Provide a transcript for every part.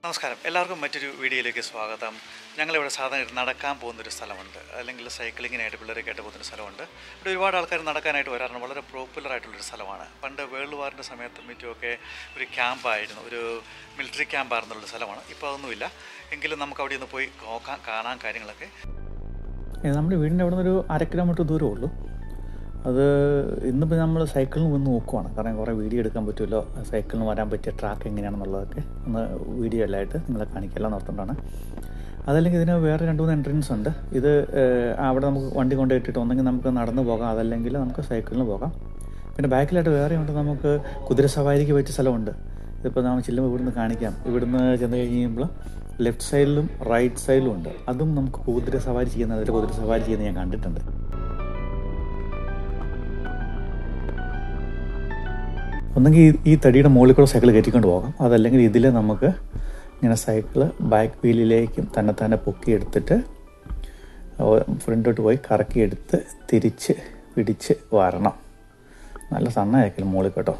നമസ്കാരം എല്ലാവർക്കും മറ്റൊരു വീഡിയോയിലേക്ക് സ്വാഗതം ഞങ്ങളിവിടെ സാധാരണ നടക്കാൻ പോകുന്നൊരു സ്ഥലമുണ്ട് അല്ലെങ്കിൽ സൈക്ലിങ്ങിനായിട്ട് പിള്ളേരൊക്കെ ആയിട്ട് പോകുന്നൊരു സ്ഥലമുണ്ട് ഇവിടെ ഒരുപാട് ആൾക്കാർ നടക്കാനായിട്ട് വരാറുണ്ട് വളരെ പോപ്പുലർ ആയിട്ടുള്ളൊരു സ്ഥലമാണ് പണ്ട് വേൾഡ് വാറിൻ്റെ സമയത്തും മറ്റുമൊക്കെ ഒരു ക്യാമ്പായിരുന്നു ഒരു മിലിറ്ററി ക്യാമ്പായിരുന്നുള്ളൊരു സ്ഥലമാണ് ഇപ്പോൾ അതൊന്നുമില്ല എങ്കിലും നമുക്ക് അവിടെ നിന്ന് പോയി നോക്കാം കാണാൻ കാര്യങ്ങളൊക്കെ ഇത് നമ്മുടെ വീടിൻ്റെ അവിടെ നിന്ന് ഒരു അര കിലോമീറ്റർ ദൂരമേ ഉള്ളൂ അത് ഇന്നിപ്പോൾ നമ്മൾ സൈക്കിളിന് വന്ന് നോക്കുവാണ് കാരണം കുറേ വീഡിയോ എടുക്കാൻ പറ്റുമല്ലോ സൈക്കിളിന് വരാൻ പറ്റിയ ട്രാക്ക് എങ്ങനെയാണെന്നുള്ളതൊക്കെ ഒന്ന് വീഡിയോ എല്ലായിട്ട് നിങ്ങളെ കാണിക്കല്ലോ നിർത്തുകൊണ്ടാണ് അതല്ലെങ്കിൽ ഇതിന് വേറെ രണ്ട് മൂന്ന് എൻട്രൻസ് ഉണ്ട് ഇത് ഏഹ്, അവിടെ നമുക്ക് വണ്ടി കൊണ്ട് ഇട്ടിട്ട് ഒന്നെങ്കിൽ നമുക്ക് നടന്നു പോകാം അതല്ലെങ്കിൽ നമുക്ക് സൈക്കിളിന് പോകാം പിന്നെ ബാക്കിലായിട്ട് വേറെ ഉണ്ട് നമുക്ക് കുതിര സവാരിക്ക് പറ്റിയ സ്ഥലമുണ്ട് ഇതിപ്പോൾ നമ്മൾ ചെല്ലുമ്പോൾ ഇവിടുന്ന് കാണിക്കാം ഇവിടുന്ന് ചെന്ന് കഴിയുമ്പോൾ ലെഫ്റ്റ് സൈഡിലും റൈറ്റ് സൈഡിലും ഉണ്ട് അതും നമുക്ക് കുതിര സവാരി ചെയ്യുന്ന അതിൽ കുതിര സവാരി ചെയ്യുന്നത് ഞാൻ കണ്ടിട്ടുണ്ട് ഒന്നെങ്കിൽ ഈ- ഈ തടിയുടെ മുകളിൽ കൂടെ സൈക്കിൾ കയറ്റിക്കൊണ്ട് പോകാം അതല്ലെങ്കിൽ ഇതിൽ നമുക്ക് ഇങ്ങനെ സൈക്കിള് ബാക്ക് വീലിലേക്കും തന്നെ തന്നെ പൊക്കിയെടുത്തിട്ട് ഫ്രണ്ടോട്ട് പോയി കറക്കിയെടുത്ത് തിരിച്ച് പിടിച്ച് വരണം നല്ല സണ്ണയാക്കലും മുകളിൽ കേട്ടോ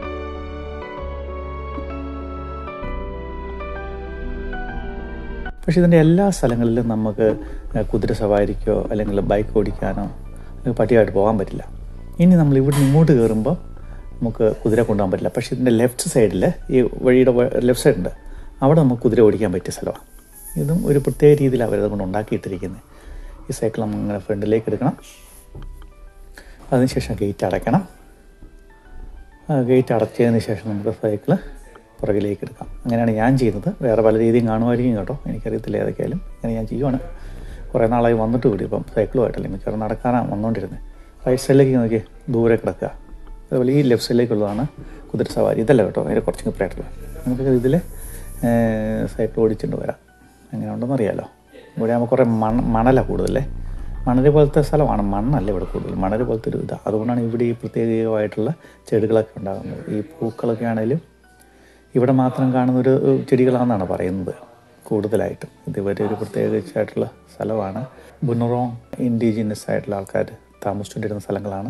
പക്ഷേ ഇതിൻ്റെ എല്ലാ സ്ഥലങ്ങളിലും നമുക്ക് കുതിര സവാരിക്കോ അല്ലെങ്കിൽ ബൈക്ക് ഓടിക്കാനോ അല്ലെങ്കിൽ പട്ടിയായിട്ട് പോകാൻ പറ്റില്ല ഇനി നമ്മൾ ഇവിടെ ഇങ്ങോട്ട് കയറുമ്പോൾ നമുക്ക് കുതിര കൊണ്ടുപോകാൻ പറ്റില്ല പക്ഷേ ഇതിൻ്റെ ലെഫ്റ്റ് സൈഡിൽ ഈ വഴിയുടെ ലെഫ്റ്റ് സൈഡ് ഉണ്ട് അവിടെ നമുക്ക് കുതിര ഓടിക്കാൻ പറ്റിയ സ്ഥലമാണ് ഇതും ഒരു പ്രത്യേക രീതിയിൽ അവരത് കൊണ്ട് ഉണ്ടാക്കിയിട്ടിരിക്കുന്നത് ഈ സൈക്കിൾ നമ്മൾ ഇങ്ങനെ ഫ്രണ്ടിലേക്ക് എടുക്കണം അതിനുശേഷം ഗേറ്റ് അടയ്ക്കണം ഗേറ്റ് അടച്ചതിന് ശേഷം നമുക്ക് സൈക്കിള് പുറകിലേക്ക് എടുക്കാം അങ്ങനെയാണ് ഞാൻ ചെയ്യുന്നത് വേറെ പല രീതിയും കാണുമായിരിക്കും കേട്ടോ എനിക്കറിയത്തില്ല ഏതൊക്കെയായാലും അങ്ങനെ ഞാൻ ചെയ്യുവാണ് കുറേ നാളായി വന്നിട്ട് കൂടി ഇപ്പം സൈക്കിളുമായിട്ടല്ലേ മിക്കവാറും നടക്കാനാണ് വന്നുകൊണ്ടിരുന്നത് റൈറ്റ് സൈഡിലേക്ക് നോക്കി ദൂരെ കിടക്കുക അതുപോലെ ഈ ലെഫ്റ്റ് സൈഡിലേക്കുള്ളതാണ് കുതിര സവാരി ഇതല്ല കേട്ടോ അതിൻ്റെ കുറച്ചും കൂടെ നമുക്ക് ഇതിൽ സൈക്കിൾ ഓടിച്ചിട്ട് വരാം എങ്ങനെ ഉണ്ടെന്ന് അറിയാമല്ലോ ഇവിടെ ആകുമ്പോൾ കുറേ മണ മണലാണ് കൂടുതലേ മണൽ പോലത്തെ സ്ഥലമാണ് മണ്ണല്ല ഇവിടെ കൂടുതൽ മണൽ പോലത്തെ ഒരു ഇതാണ് അതുകൊണ്ടാണ് ഇവിടെ ഈ പ്രത്യേകമായിട്ടുള്ള ചെടികളൊക്കെ ഉണ്ടാകുന്നത് ഈ പൂക്കളൊക്കെ ആണെങ്കിലും ഇവിടെ മാത്രം കാണുന്ന ഒരു ചെടികളാണെന്നാണ് പറയുന്നത് കൂടുതലായിട്ടും ഇത് ഇവരെ ഒരു പ്രത്യേകിച്ചായിട്ടുള്ള സ്ഥലമാണ് ബുനറോങ് ഇൻഡിജിനസ് ആയിട്ടുള്ള ആൾക്കാർ താമസിച്ചുകൊണ്ടിരുന്ന സ്ഥലങ്ങളാണ്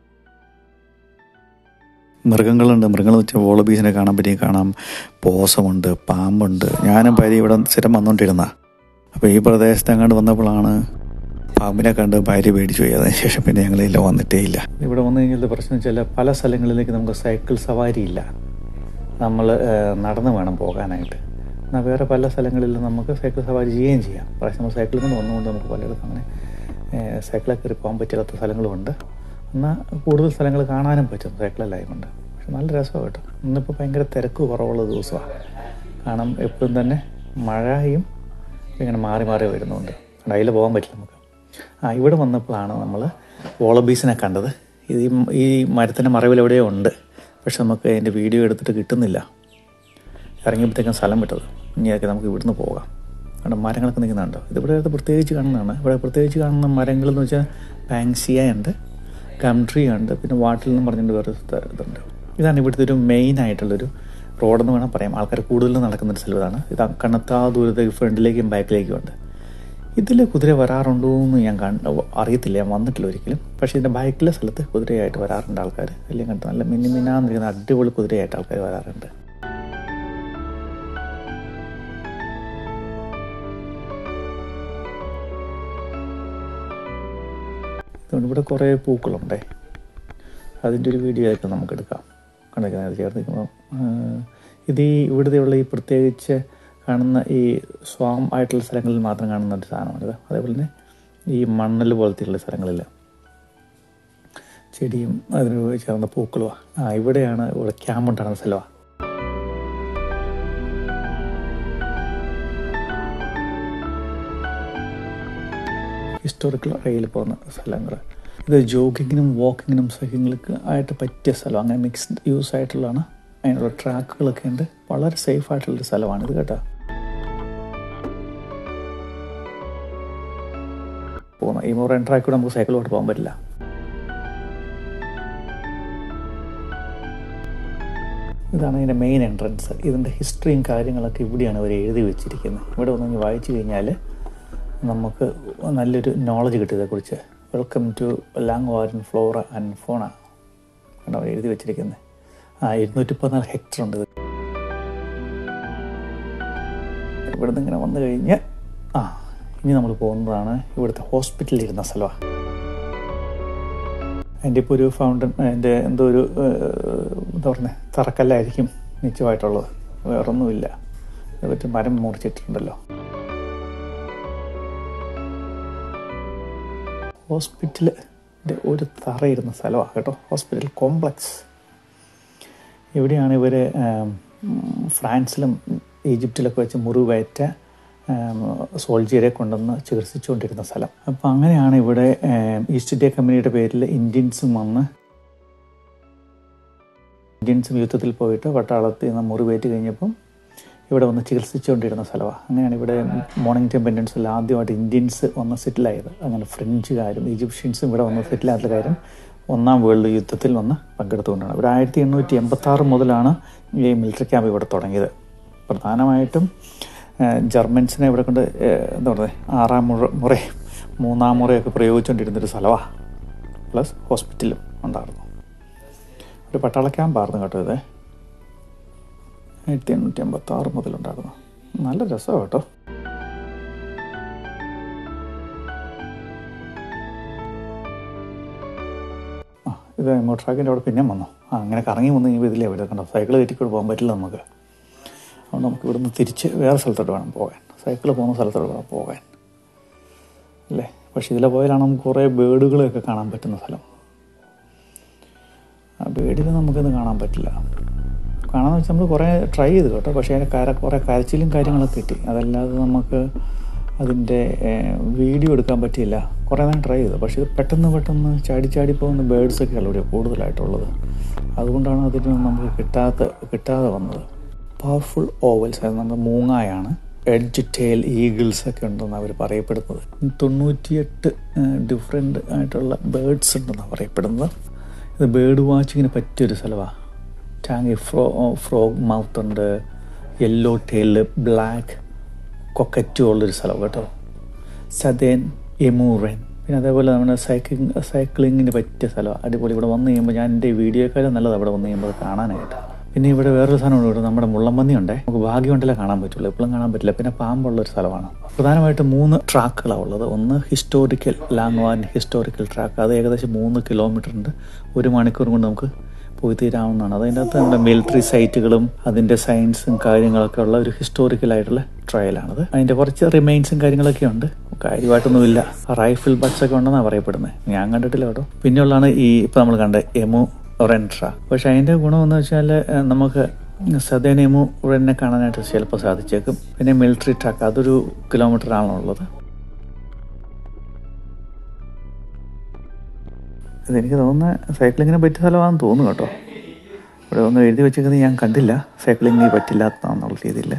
മൃഗങ്ങളുണ്ട് മൃഗങ്ങൾ വെച്ചാൽ വോളബീസിനെ കാണാൻ പറ്റി കാണാം പോസമുണ്ട് പാമ്പുണ്ട് ഞാനും ഭാര്യ ഇവിടെ സ്ഥിരം വന്നുകൊണ്ടിരുന്ന അപ്പോൾ ഈ പ്രദേശത്ത് അങ്ങോട്ട് വന്നപ്പോഴാണ് പാമ്പിനെ കണ്ട് ഭാര്യ പേടിച്ചു പോയി അതിനുശേഷം പിന്നെ ഞങ്ങളില്ല വന്നിട്ടേ ഇല്ല ഇവിടെ വന്നു കഴിഞ്ഞാൽ പ്രശ്നം വെച്ചാൽ പല സ്ഥലങ്ങളിലേക്ക് നമുക്ക് സൈക്കിൾ സവാരി ഇല്ല നമ്മൾ നടന്ന് വേണം പോകാനായിട്ട് എന്നാൽ വേറെ പല സ്ഥലങ്ങളിലും നമുക്ക് സൈക്കിൾ സവാരി ചെയ്യുകയും ചെയ്യാം പക്ഷേ നമ്മൾ സൈക്കിളിൽ നിന്ന് വന്നുകൊണ്ട് നമുക്ക് പലയിടത്തും അങ്ങനെ ഏഹ്, സൈക്കിളൊക്കെ കയറി പോകാൻ പറ്റാത്ത സ്ഥലങ്ങളുമുണ്ട് എന്നാൽ കൂടുതൽ സ്ഥലങ്ങൾ കാണാനും പറ്റും സൈക്കിളെല്ലാം കൊണ്ട് പക്ഷെ നല്ല രസമാണ് കേട്ടോ ഇന്നിപ്പോൾ ഭയങ്കര തിരക്ക് കുറവുള്ള ദിവസമാണ് കാരണം എപ്പോഴും തന്നെ മഴയും ഇങ്ങനെ മാറി മാറി വരുന്നുണ്ട് അതിൽ പോകാൻ പറ്റില്ല നമുക്ക് ആ ഇവിടെ വന്നപ്പോഴാണ് നമ്മൾ വോളബീസിനെ കണ്ടത് ഇത് ഈ- ഈ മരത്തിൻ്റെ മറവിൽ എവിടെയോ ഉണ്ട് പക്ഷെ നമുക്ക് അതിൻ്റെ വീഡിയോ എടുത്തിട്ട് കിട്ടുന്നില്ല ഇറങ്ങിയപ്പോഴത്തേക്കും സ്ഥലം വിട്ടത് ഇനിയൊക്കെ നമുക്ക് ഇവിടുന്ന് പോകാം അവിടെ മരങ്ങളൊക്കെ നിൽക്കുന്നുണ്ടോ ഇതിവിടെ അടുത്ത് പ്രത്യേകിച്ച് കാണുന്നതാണ് ഇവിടെ പ്രത്യേകിച്ച് കാണുന്ന മരങ്ങൾ എന്ന് വെച്ചാൽ പാങ്സിയ ഉണ്ട് ഗം ട്രീ ഉണ്ട് പിന്നെ വാട്ടിൽ എന്ന് പറഞ്ഞിട്ട് വേറെ സ്ഥ- ഇതുണ്ട് ഇതാണ് ഇവിടുത്തെ ഒരു മെയിൻ ആയിട്ടുള്ളൊരു റോഡെന്ന് വേണം പറയാം ആൾക്കാർ കൂടുതൽ നടക്കുന്നൊരു സ്ഥലമാണ് ഇത് കണ്ണത്താ ദൂരത്തേക്ക് ഫ്രണ്ടിലേക്കും ബാക്കിലേക്കും ഉണ്ട് ഇതിൽ കുതിര വരാറുണ്ടോ എന്ന് ഞാൻ കണ്ട അറിയത്തില്ല ഞാൻ വന്നിട്ടില്ല ഒരിക്കലും പക്ഷേ ഇതിൻ്റെ ബാക്കിലെ സ്ഥലത്ത് കുതിരയായിട്ട് വരാറുണ്ട് ആൾക്കാർ അല്ലെങ്കിൽ കണ്ടു നല്ല മിന്നി മിന്നാന്നിരിക്കുന്ന അടിപൊളി കുതിരയായിട്ട് ആൾക്കാർ വരാറുണ്ട് അതുകൊണ്ട് ഇവിടെ കുറേ പൂക്കളുണ്ടേ അതിൻ്റെ ഒരു വീഡിയോ ആയിട്ട് നമുക്ക് എടുക്കാം കണ്ടിരിക്കുന്നത് ചേർത്ത് നിൽക്കുമ്പോൾ ഇത് ഈ ഇവിടുത്തെയുള്ള ഈ പ്രത്യേകിച്ച് കാണുന്ന ഈ സ്വാം ആയിട്ടുള്ള സ്ഥലങ്ങളിൽ മാത്രം കാണുന്ന ഒരു സാധനമാണിത് അതേപോലെ തന്നെ ഈ മണ്ണൽ പോലത്തെയുള്ള സ്ഥലങ്ങളിൽ ചെടിയും അതിന് ചേർന്ന പൂക്കളുമാണ് ആ ഇവിടെയാണ് ഇവിടെ ക്യാമ്പ് ഉണ്ടാകുന്ന സ്ഥലമാണ് ഹിസ്റ്റോറിക്കൽ റെയിൽ പോകുന്ന സ്ഥലങ്ങൾ ഇത് ജോഗിങ്ങിനും വാക്കിങ്ങിനും സൈക്കിങ്ങൾക്ക് ആയിട്ട് പറ്റിയ സ്ഥലം അങ്ങനെ മിക്സ്ഡ് യൂസ് ആയിട്ടുള്ളതാണ് അതിനുള്ള ട്രാക്കുകളൊക്കെ ഉണ്ട് വളരെ സേഫ് ആയിട്ടുള്ളൊരു സ്ഥലമാണ് ഇത് കേട്ടോ പോകുന്ന ഈ മൊറൈൻ ട്രാക്കിലൂടെ നമുക്ക് സൈക്കിളോട്ട് പോകാൻ പറ്റില്ല ഇതാണ് ഇതിൻ്റെ മെയിൻ എൻട്രൻസ് ഇതിൻ്റെ ഹിസ്റ്ററിയും കാര്യങ്ങളൊക്കെ ഇവിടെയാണ് അവർ എഴുതി വെച്ചിരിക്കുന്നത് ഇവിടെ ഒന്ന് വായിച്ചു കഴിഞ്ഞാൽ നമുക്ക് നല്ലൊരു നോളജ് കിട്ടും ഇതേക്കുറിച്ച് വെൽക്കം ടു ലാങ് വാരൻ ഫ്ലോറ ആൻഡ് ഫോണ കണ്ടോ അവർ എഴുതി വെച്ചിരിക്കുന്നത് ആ ഇരുന്നൂറ്റി പതിനാല് ഹെക്ടർ ഉണ്ട് ഇത് ഇവിടുന്ന് ഇങ്ങനെ വന്നു കഴിഞ്ഞ് ആ ഇനി നമ്മൾ പോകുന്നതാണ് ഇവിടുത്തെ ഹോസ്പിറ്റലിൽ ഇരുന്ന സ്ഥലമാണ് അതിൻ്റെ ഇപ്പോൾ ഒരു ഫൗണ്ടൻ അതിൻ്റെ എന്തോ ഒരു ഏഹ്, എന്താ പറയുന്നത് തറക്കല്ലായിരിക്കും നിശ്ചയമായിട്ടുള്ളത് വേറൊന്നുമില്ല ഇത് പറ്റി മരം മുറിച്ചിട്ടുണ്ടല്ലോ ഹോസ്പിറ്റലിൻ്റെ ഒരു തറയിരുന്ന സ്ഥലമാണ് കേട്ടോ ഹോസ്പിറ്റൽ കോംപ്ലക്സ് ഇവിടെയാണ് ഇവർ ഫ്രാൻസിലും ഈജിപ്തിലൊക്കെ വെച്ച് മുറിവേറ്റ സോൾജിയറെ കൊണ്ടുവന്ന് ചികിത്സിച്ചുകൊണ്ടിരുന്ന സ്ഥലം അപ്പോൾ അങ്ങനെയാണ് ഇവിടെ ഏം, ഈസ്റ്റ് ഇന്ത്യ കമ്പനിയുടെ പേരിൽ ഇന്ത്യൻസും വന്ന് ഇന്ത്യൻസും യുദ്ധത്തിൽ പോയിട്ട് പട്ടാളത്തിൽ നിന്ന് മുറിവേറ്റ് കഴിഞ്ഞപ്പം ഇവിടെ വന്ന് ചികിത്സിച്ചുകൊണ്ടിരുന്ന സ്ഥലമാണ് അങ്ങനെയാണ് ഇവിടെ മോർണിംഗ്ടൺ പെൻഡൻസിൽ ആദ്യമായിട്ട് ഇന്ത്യൻസ് വന്ന് സെറ്റിലായത് അങ്ങനെ ഫ്രഞ്ചുകാരും ഈജിപ്ഷ്യൻസും ഇവിടെ വന്ന് സെറ്റിലായിട്ടുള്ള കാര്യം ഒന്നാം വേൾഡ് യുദ്ധത്തിൽ വന്ന് പങ്കെടുത്തുകൊണ്ടാണ് ഇവിടെ ആയിരത്തി എണ്ണൂറ്റി എൺപത്തി ആറ് മുതലാണ് ഈ മിലിറ്ററി ക്യാമ്പ് ഇവിടെ തുടങ്ങിയത് പ്രധാനമായിട്ടും ഏഹ്, ജർമ്മൻസിനെ ഇവിടെ കൊണ്ട് ഏഹ്, എന്താ പറയുക ആറാം മുറ മുറ മൂന്നാം മുറയൊക്കെ പ്രയോഗിച്ചുകൊണ്ടിരുന്നൊരു സ്ഥലമാണ് പ്ലസ് ഹോസ്പിറ്റലും ഉണ്ടായിരുന്നു ഒരു പട്ടാള ക്യാമ്പായിരുന്നു കേട്ടോ ഇത് ആയിരത്തി എണ്ണൂറ്റി എൺപത്തി ആറ് മുതലുണ്ടായിരുന്നു നല്ല രസമാണ് കേട്ടോ ആ ഇത് എങ്ങോട്ട് ട്രാക്കിൻ്റെ അവിടെ പിന്നെയും വന്നു ആ അങ്ങനെ കറങ്ങി വന്നു കഴിഞ്ഞപ്പോൾ ഇതിലേ ഇവിടെ കണ്ടോ സൈക്കിൾ കയറ്റിക്കൂടെ പോകാൻ പറ്റില്ല നമുക്ക് അതുകൊണ്ട് നമുക്ക് ഇവിടുന്ന് തിരിച്ച് വേറെ സ്ഥലത്തോട്ട് വേണം പോകാൻ സൈക്കിൾ പോകുന്ന സ്ഥലത്തോട്ട് വേണം പോകാൻ അല്ലേ പക്ഷേ ഇതിലെ പോയാലാണ് നമുക്ക് കുറേ ബേഡുകളെയൊക്കെ കാണാൻ പറ്റുന്ന സ്ഥലം ആ ബേഡിനെ നമുക്കിന്ന് കാണാൻ പറ്റില്ല കാണാന്ന് വെച്ചാൽ നമ്മൾ കുറേ ട്രൈ ചെയ്തു കേട്ടോ പക്ഷേ അതിന് കര കുറേ കരച്ചിലും കാര്യങ്ങളൊക്കെ കിട്ടി അതല്ലാതെ നമുക്ക് അതിൻ്റെ വീഡിയോ എടുക്കാൻ പറ്റിയില്ല കുറേ നേരം ട്രൈ ചെയ്തു പക്ഷേ ഇത് പെട്ടെന്ന് പെട്ടെന്ന് ചാടി ചാടി പോകുന്ന ബേഡ്സൊക്കെയാണ് ഇവിടെ കൂടുതലായിട്ടുള്ളത് അതുകൊണ്ടാണ് അതിന് നമുക്ക് കിട്ടാത്ത കിട്ടാതെ വന്നത് പവർഫുൾ ഓവൽസ് അതായത് നമ്മൾ മൂങ്ങായാണ് എഡ്ജ് ടെയിൽ ഈഗിൾസ് ഒക്കെ ഉണ്ടെന്ന് അവർ പറയപ്പെടുന്നത് തൊണ്ണൂറ്റിയെട്ട് ഡിഫറെൻ്റ് ആയിട്ടുള്ള ബേഡ്സ് ഉണ്ടെന്നാണ് പറയപ്പെടുന്നത് ഇത് ബേർഡ് വാച്ചിങ്ങിന് പറ്റിയൊരു സ്ഥലമാണ് ടാങ്കി ഫ്രോ ഫ്രോഗ് മൗത്ത് ഉണ്ട് യെല്ലോ ടെയില് ബ്ലാക്ക് കൊക്കറ്റു ഉള്ളൊരു സ്ഥലം കേട്ടോ സദേൻ എമൂറൻ പിന്നെ അതേപോലെ നമ്മുടെ സൈക്ലിംഗ് സൈക്ലിങ്ങിന് പറ്റിയ സ്ഥലമാണ് അടിപൊളി ഇവിടെ വന്നു കഴിയുമ്പോൾ ഞാൻ എൻ്റെ വീഡിയോക്കാളും നല്ലത് അവിടെ വന്നു കഴിയുമ്പോൾ കാണാനായിട്ട് പിന്നെ ഇവിടെ വേറൊരു സാധനമുണ്ട് ഇവിടെ നമ്മുടെ മുള്ളമ്പന്നി ഉണ്ട് നമുക്ക് ഭാഗ്യമുണ്ടല്ലേ കാണാൻ പറ്റുള്ളൂ എപ്പോഴും കാണാൻ പറ്റില്ല പിന്നെ പാമ്പുള്ള ഒരു സ്ഥലമാണ് പ്രധാനമായിട്ടും മൂന്ന് ട്രാക്കുകളാണ് ഉള്ളത് ഒന്ന് ഹിസ്റ്റോറിക്കൽ ലാങ്വാൻ ഹിസ്റ്റോറിക്കൽ ട്രാക്ക് അത് ഏകദേശം മൂന്ന് കിലോമീറ്റർ ഉണ്ട് ഒരു മണിക്കൂർ കൊണ്ട് നമുക്ക് പോയി തീരാവുന്നതാണ് അതിൻ്റെ അകത്ത് നമ്മുടെ മിലിറ്ററി സൈറ്റുകളും അതിൻ്റെ സയൻസും കാര്യങ്ങളൊക്കെ ഉള്ള ഒരു ഹിസ്റ്റോറിക്കൽ ആയിട്ടുള്ള ട്രയലാണത് അതിൻ്റെ കുറച്ച് റിമൈൻസും കാര്യങ്ങളൊക്കെ ഉണ്ട് കാര്യമായിട്ടൊന്നുമില്ല റൈഫിൾ ബട്ട്സ് ഒക്കെ ഉണ്ടെന്നാണ് പറയപ്പെടുന്നത് ഞാൻ കണ്ടിട്ടില്ല കേട്ടോ പിന്നെയുള്ളതാണ് ഈ ഇപ്പം നമ്മൾ കണ്ട എമു റെൻട്ര പക്ഷെ അതിൻ്റെ ഗുണമെന്ന് വെച്ചാൽ ഏഹ്, നമുക്ക് സദേൻ എമു റെന്നെ കാണാനായിട്ട് ചിലപ്പോൾ സാധിച്ചേക്കും പിന്നെ മിലിറ്ററി ട്രാക്ക് അതൊരു കിലോമീറ്റർ ആണുള്ളത് ഇതെനിക്ക് തോന്നുന്ന സൈക്ലിങ്ങിന് പറ്റിയ സ്ഥലമാണെന്ന് തോന്നുന്നു കേട്ടോ ഇവിടെ ഒന്ന് എഴുതി വെച്ചേക്കുന്നത് ഞാൻ കണ്ടില്ല സൈക്ലിങ്ങിന് പറ്റില്ലാത്തതാണെന്നുള്ള രീതിയിൽ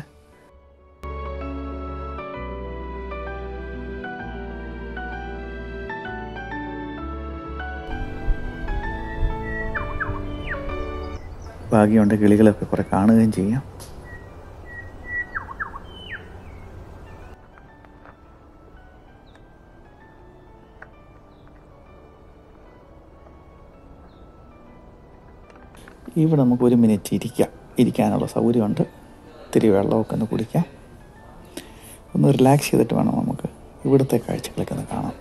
ഭാഗ്യമുണ്ട് കിളികളൊക്കെ കുറെ കാണുകയും ചെയ്യാം ഇവിടെ നമുക്ക് ഒരു മിനിറ്റ് ഇരിക്കാം ഇരിക്കാനുള്ള സൗകര്യമുണ്ട് ഇത്തിരി വെള്ളമൊക്കെ ഒന്ന് കുടിക്കാം ഒന്ന് റിലാക്സ് ചെയ്തിട്ട് വേണം നമുക്ക് ഇവിടുത്തെ കാഴ്ചകളൊക്കെ ഒന്ന് കാണാം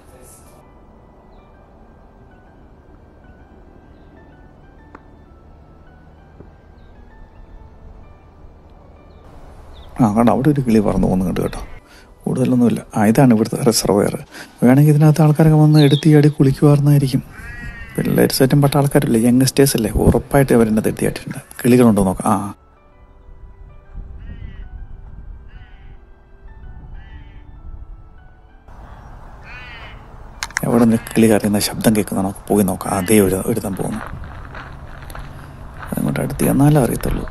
ആ കണ്ടോ അവിടെ ഒരു കിളി പറന്നു പോകുന്നുണ്ട് കേട്ടോ കൂടുതലൊന്നുമില്ല ആ ഇതാണ് ഇവിടുത്തെ റിസർവയർ വേണമെങ്കിൽ ഇതിനകത്ത് ആൾക്കാരൊക്കെ വന്ന് എടുത്തി അടി കുളിക്കുമായിരുന്നായിരിക്കും പിള്ളേർ സെറ്റും പെട്ട ആൾക്കാരല്ലേ യങ്സ്റ്റേഴ്സ് അല്ലേ ഉറപ്പായിട്ട് അവരെന്നെ തെറ്റിയായിട്ടുണ്ട് കിളികളുണ്ടോ നോക്കാം ആ എവിടെ നിന്ന് കിളി കരയുന്ന ശബ്ദം കേൾക്കുന്നതാണോ പോയി നോക്കാം അതേ ഒരു ഒരുത്തം പോകുന്നു അങ്ങോട്ട് അടുത്ത് ചെന്നാലേ അറിയത്തുള്ളൂ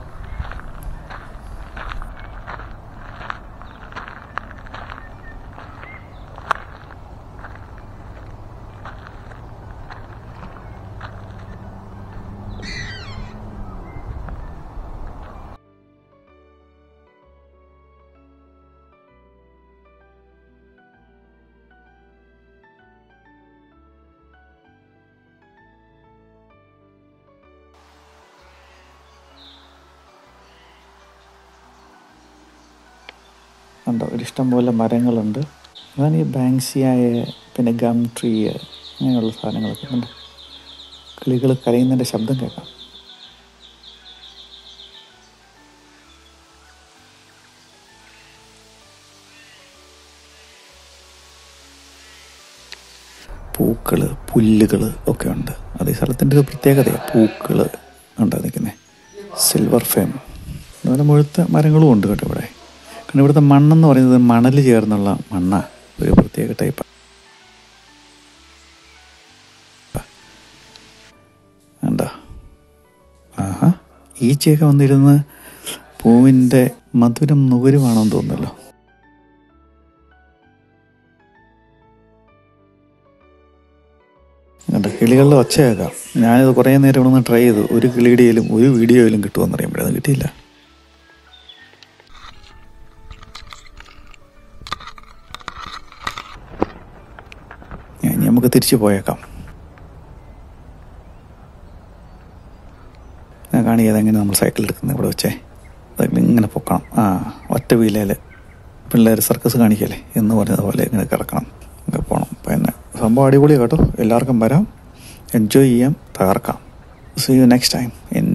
കണ്ടോ ഒരു ഇഷ്ടം പോലെ മരങ്ങളുണ്ട് അതാണ് ഈ ബാങ്സിയായ പിന്നെ ഗം ട്രീ അങ്ങനെയുള്ള സാധനങ്ങളൊക്കെ ഉണ്ട് കിളികൾ കരയുന്നതിൻ്റെ ശബ്ദം കേൾക്കാം പൂക്കൾ പുല്ലുകൾ ഒക്കെ ഉണ്ട് അത് ഈ സ്ഥലത്തിൻ്റെ ഒരു പ്രത്യേകതയാണ് പൂക്കൾ ഉണ്ട് നിൽക്കുന്നത് സിൽവർ ഫേം അതുപോലെ മുഴുത്ത മരങ്ങളും ഉണ്ട് കേട്ടോ ഇവിടെ കാരണം ഇവിടുത്തെ മണ്ണെന്ന് പറയുന്നത് മണൽ ചേർന്നുള്ള മണ്ണാണ് ഒരു പ്രത്യേക ടൈപ്പ് എന്താ ആഹാ ഈച്ചയൊക്കെ വന്നിരുന്ന് പൂവിൻ്റെ മധുരം നുകരുവാണെന്ന് തോന്നുന്നല്ലോ കണ്ടോ കിളികളുടെ ഒച്ചയാക്കാം ഞാനിത് കുറേ നേരം ഇവിടെ നിന്ന് ട്രൈ ചെയ്തു ഒരു കിളിയുടെയിലും ഒരു വീഡിയോയിലും കിട്ടുമെന്ന് അറിയുമ്പോഴത് കിട്ടിയില്ല ഞാൻ- ഇനി നമുക്ക് തിരിച്ചു പോയേക്കാം ഞാൻ കാണിയത് എങ്ങനെ നമ്മൾ സൈക്കിൾ എടുക്കുന്നത് ഇവിടെ വെച്ചേ സൈക്കിൾ ഇങ്ങനെ പൊക്കണം ആ ഒറ്റ വീലയിൽ പിള്ളേർ സർക്കസ് കാണിക്കല്ലേ എന്ന് പറയുന്നത് പോലെ ഇങ്ങനെ കിടക്കണം ഇങ്ങനെ പോകണം പിന്നെ സംഭവം അടിപൊളിയാണ് കേട്ടോ എല്ലാവർക്കും വരാം എൻജോയ് ചെയ്യാം തകർക്കാം see you next time in